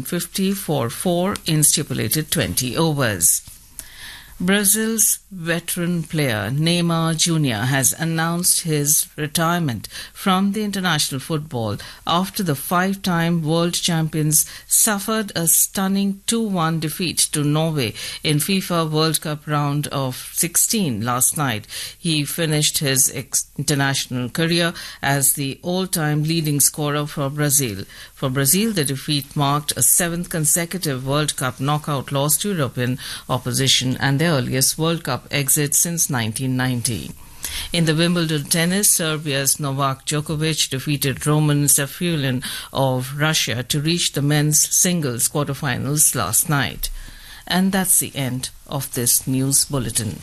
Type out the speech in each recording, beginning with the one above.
150 for 4 in stipulated 20 overs. Brazil's veteran player Neymar Jr. has announced his retirement from the international football after the five time world champions suffered a stunning 2 1 defeat to Norway in FIFA World Cup round of 16 last night. He finished his ex- international career as the all time leading scorer for Brazil. For Brazil, the defeat marked a seventh consecutive World Cup knockout loss to European opposition and their earliest World Cup exit since 1990. In the Wimbledon tennis, Serbia's Novak Djokovic defeated Roman Safulin of Russia to reach the men's singles quarterfinals last night. And that's the end of this news bulletin.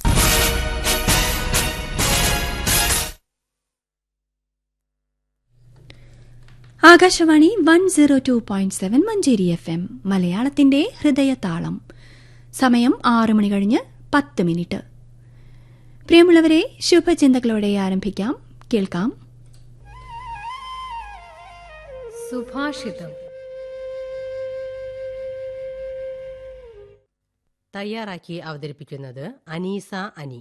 Akashvani one zero two point seven Manjeri F M മലയാളത്തിന്റെ ഹൃദയതാളം സമയം ആറ് മണി കഴിഞ്ഞ് പത്ത് minute പ്രിയമുള്ളവരെ ശുഭചിന്തകളോടെ ആരംഭിക്കാം കേൾക്കാം സുഭാഷിതം തയ്യാറാക്കി അവതരിപ്പിക്കുന്നത് അനീസ അനി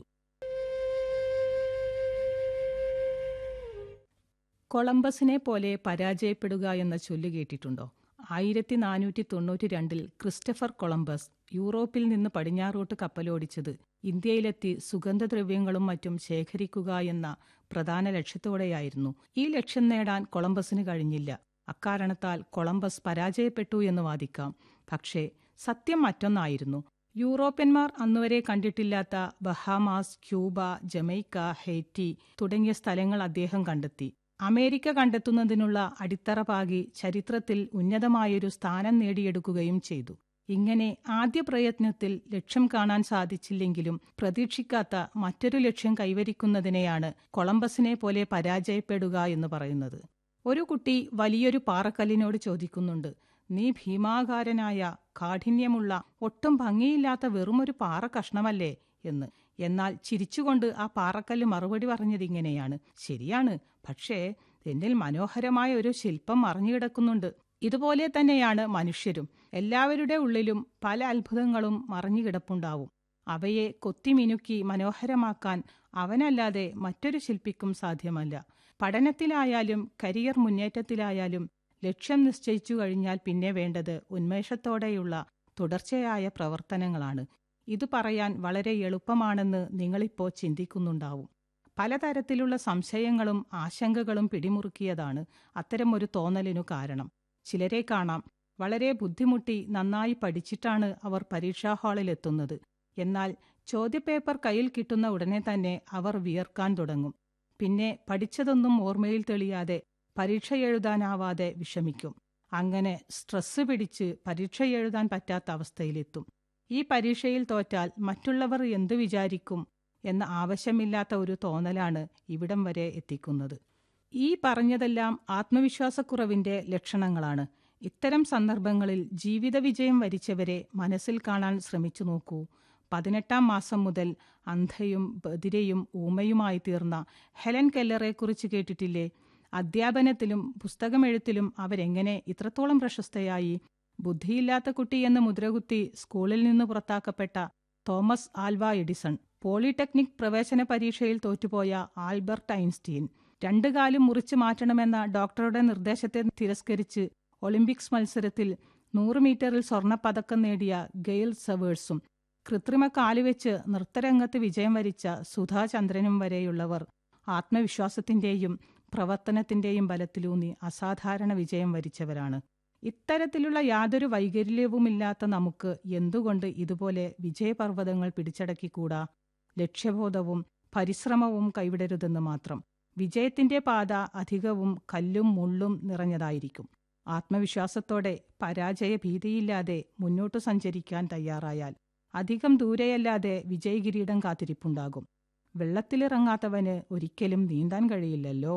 കൊളംബസിനെ പോലെ പരാജയപ്പെടുക എന്ന ചൊല്ലു കേട്ടിട്ടുണ്ടോ ആയിരത്തി നാനൂറ്റി തൊണ്ണൂറ്റി രണ്ടിൽ ക്രിസ്റ്റഫർ കൊളംബസ് യൂറോപ്പിൽ നിന്ന് പടിഞ്ഞാറോട്ട് കപ്പലോടിച്ചത് ഇന്ത്യയിലെത്തി സുഗന്ധദ്രവ്യങ്ങളും മറ്റും ശേഖരിക്കുക എന്ന പ്രധാന ലക്ഷ്യത്തോടെയായിരുന്നു ഈ ലക്ഷ്യം നേടാൻ കൊളംബസിന് കഴിഞ്ഞില്ല അക്കാരണത്താൽ കൊളംബസ് പരാജയപ്പെട്ടു എന്ന് വാദിക്കാം പക്ഷേ സത്യം മറ്റൊന്നായിരുന്നു യൂറോപ്യന്മാർ അന്നുവരെ കണ്ടിട്ടില്ലാത്ത ബഹാമാസ് ക്യൂബ ജമൈക്ക ഹെയ്റ്റി തുടങ്ങിയ സ്ഥലങ്ങൾ അദ്ദേഹം കണ്ടെത്തി അമേരിക്ക കണ്ടെത്തുന്നതിനുള്ള അടിത്തറ പാകി ചരിത്രത്തിൽ ഉന്നതമായൊരു സ്ഥാനം നേടിയെടുക്കുകയും ചെയ്തു ഇങ്ങനെ ആദ്യ പ്രയത്നത്തിൽ ലക്ഷ്യം കാണാൻ സാധിച്ചില്ലെങ്കിലും പ്രതീക്ഷിക്കാത്ത മറ്റൊരു ലക്ഷ്യം കൈവരിക്കുന്നതിനെയാണ് കൊളംബസിനെ പോലെ പരാജയപ്പെടുക എന്ന് പറയുന്നത് ഒരു കുട്ടി വലിയൊരു പാറക്കല്ലിനോട് ചോദിക്കുന്നുണ്ട് നീ ഭീമാകാരനായ കാഠിന്യമുള്ള ഒട്ടും ഭംഗിയില്ലാത്ത വെറുമൊരു പാറ കഷ്ണമല്ലേ എന്ന് എന്നാൽ ചിരിച്ചുകൊണ്ട് ആ പാറക്കല്ല് മറുപടി പറഞ്ഞതിങ്ങനെയാണ് ശരിയാണ് പക്ഷേ എന്നിൽ മനോഹരമായ ഒരു ശില്പം മറിഞ്ഞുകിടക്കുന്നുണ്ട് ഇതുപോലെ തന്നെയാണ് മനുഷ്യരും എല്ലാവരുടെ ഉള്ളിലും പല അത്ഭുതങ്ങളും മറിഞ്ഞുകിടപ്പുണ്ടാവും അവയെ കൊത്തിമിനുക്കി മനോഹരമാക്കാൻ അവനല്ലാതെ മറ്റൊരു ശില്പിക്കും സാധ്യമല്ല പഠനത്തിലായാലും കരിയർ മുന്നേറ്റത്തിലായാലും ലക്ഷ്യം നിശ്ചയിച്ചു കഴിഞ്ഞാൽ പിന്നെ വേണ്ടത് ഉന്മേഷത്തോടെയുള്ള തുടർച്ചയായ പ്രവർത്തനങ്ങളാണ് ഇത് പറയാൻ വളരെ എളുപ്പമാണെന്ന് നിങ്ങളിപ്പോൾ ചിന്തിക്കുന്നുണ്ടാവും പലതരത്തിലുള്ള സംശയങ്ങളും ആശങ്കകളും പിടിമുറുക്കിയതാണ് അത്തരമൊരു തോന്നലിനു കാരണം ചിലരെ കാണാം വളരെ ബുദ്ധിമുട്ടി നന്നായി പഠിച്ചിട്ടാണ് അവർ പരീക്ഷാ ഹാളിലെത്തുന്നത് എന്നാൽ ചോദ്യപേപ്പർ കയ്യിൽ കിട്ടുന്ന ഉടനെ തന്നെ അവർ വിയർക്കാൻ തുടങ്ങും പിന്നെ പഠിച്ചതൊന്നും ഓർമ്മയിൽ തെളിയാതെ പരീക്ഷ എഴുതാനാവാതെ വിഷമിക്കും അങ്ങനെ സ്ട്രെസ് പിടിച്ച് പരീക്ഷ എഴുതാൻ പറ്റാത്ത അവസ്ഥയിലെത്തും ഈ പരീക്ഷയിൽ തോറ്റാൽ മറ്റുള്ളവർ എന്തു വിചാരിക്കും എന്ന ആവശ്യമില്ലാത്ത ഒരു തോന്നലാണ് ഇവിടം വരെ എത്തിക്കുന്നത് ഈ പറഞ്ഞതെല്ലാം ആത്മവിശ്വാസക്കുറവിന്റെ ലക്ഷണങ്ങളാണ് ഇത്തരം സന്ദർഭങ്ങളിൽ ജീവിത വിജയം വരിച്ചവരെ മനസ്സിൽ കാണാൻ ശ്രമിച്ചു നോക്കൂ പതിനെട്ടാം മാസം മുതൽ അന്ധയും ബദിരയും ഊമയുമായി തീർന്ന ഹെലൻ കെല്ലറെക്കുറിച്ച് കേട്ടിട്ടില്ലേ അധ്യാപനത്തിലും പുസ്തകമെഴുത്തിലും അവരെങ്ങനെ ഇത്രത്തോളം പ്രശസ്തയായി ബുദ്ധിയില്ലാത്ത കുട്ടി എന്ന് മുദ്രകുത്തി സ്കൂളിൽ നിന്ന് പുറത്താക്കപ്പെട്ട തോമസ് ആൽവ എഡിസൺ പോളിടെക്നിക് പ്രവേശന പരീക്ഷയിൽ തോറ്റുപോയ ആൽബർട്ട് ഐൻസ്റ്റീൻ രണ്ടു കാലും മുറിച്ചു മാറ്റണമെന്ന ഡോക്ടറുടെ നിർദ്ദേശത്തെ തിരസ്കരിച്ച് ഒളിമ്പിക്സ് മത്സരത്തിൽ നൂറ് മീറ്ററിൽ സ്വർണപ്പതക്കം നേടിയ ഗെയിൽ സവേഴ്സും കൃത്രിമ കാലുവെച്ച് നൃത്തരംഗത്ത് വിജയം വരിച്ച സുധാചന്ദ്രനും വരെയുള്ളവർ ആത്മവിശ്വാസത്തിന്റെയും പ്രവർത്തനത്തിന്റെയും ബലത്തിലൂന്നി അസാധാരണ വിജയം വരിച്ചവരാണ് ഇത്തരത്തിലുള്ള യാതൊരു വൈകല്യവുമില്ലാത്ത നമുക്ക് എന്തുകൊണ്ട് ഇതുപോലെ വിജയപർവ്വതങ്ങൾ പിടിച്ചടക്കിക്കൂടാ ലക്ഷ്യബോധവും പരിശ്രമവും കൈവിടരുതെന്ന് മാത്രം വിജയത്തിന്റെ പാത അധികവും കല്ലും മുള്ളും നിറഞ്ഞതായിരിക്കും ആത്മവിശ്വാസത്തോടെ പരാജയ ഭീതിയില്ലാതെ മുന്നോട്ടു സഞ്ചരിക്കാൻ തയ്യാറായാൽ അധികം ദൂരെയല്ലാതെ വിജയകിരീടം കാത്തിരിപ്പുണ്ടാകും വെള്ളത്തിലിറങ്ങാത്തവന് ഒരിക്കലും നീന്താൻ കഴിയില്ലല്ലോ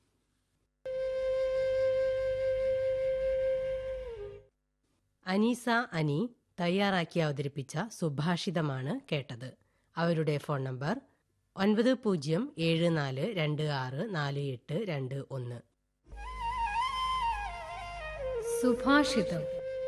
അനീസ അനി തയ്യാറാക്കി അവതരിപ്പിച്ച സുഭാഷിതമാണ് കേട്ടത് അവരുടെ ഫോൺ നമ്പർ ഒൻപത് പൂജ്യം ഏഴ് നാല് രണ്ട് ആറ് നാല് എട്ട് രണ്ട് ഒന്ന് സുഭാഷിതം